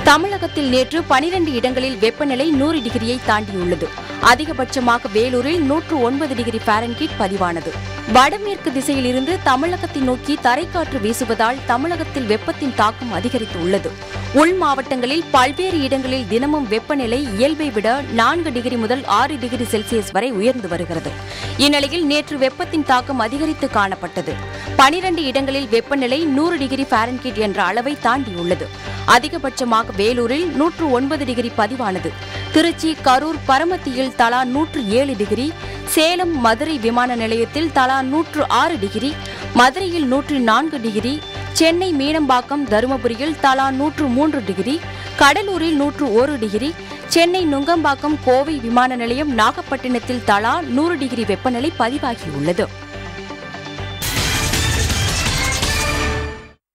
தமிழகத்தில் நேற்று பனிரெண்டு இடங்களில் வெப்பநிலை நூறு டிகிரியை தாண்டியுள்ளது அதிகபட்சமாக வேலூரில் நூற்று ஒன்பது டிகிரி பாரன்ஹீட் பதிவானது வடமேற்கு திசையில் இருந்து தமிழகத்தை நோக்கி தரைக்காற்று வீசுவதால் தமிழகத்தில் வெப்பத்தின் தாக்கம் அதிகரித்துள்ளது உள் மாவட்டங்களில் பல்வேறு இடங்களில் தினமும் வெப்பநிலை இயல்பை விட நான்கு டிகிரி முதல் ஆறு டிகிரி செல்சியஸ் வரை உயர்ந்து வருகிறது இந்நிலையில் நேற்று வெப்பத்தின் தாக்கம் அதிகரித்து காணப்பட்டது பனிரண்டு இடங்களில் வெப்பநிலை நூறு டிகிரி பாரன்ஹீட் என்ற அளவை தாண்டியுள்ளது அதிகபட்சமாக வேலூரில் நூற்று ஒன்பது டிகிரி பதிவானது திருச்சி கரூர் பரமத்தியில் தலா நூற்று ஏழு டிகிரி சேலம் மதுரை விமான நிலையத்தில் தலா நூற்று ஆறு டிகிரி மதுரையில் நூற்று நான்கு டிகிரி சென்னை மீனம்பாக்கம் தருமபுரியில் தலா நூற்று மூன்று டிகிரி கடலூரில் நூற்று ஒரு டிகிரி சென்னை நுங்கம்பாக்கம் கோவை விமான நிலையம் நாகப்பட்டினத்தில் தலா நூறு டிகிரி வெப்பநிலை பதிவாகியுள்ளது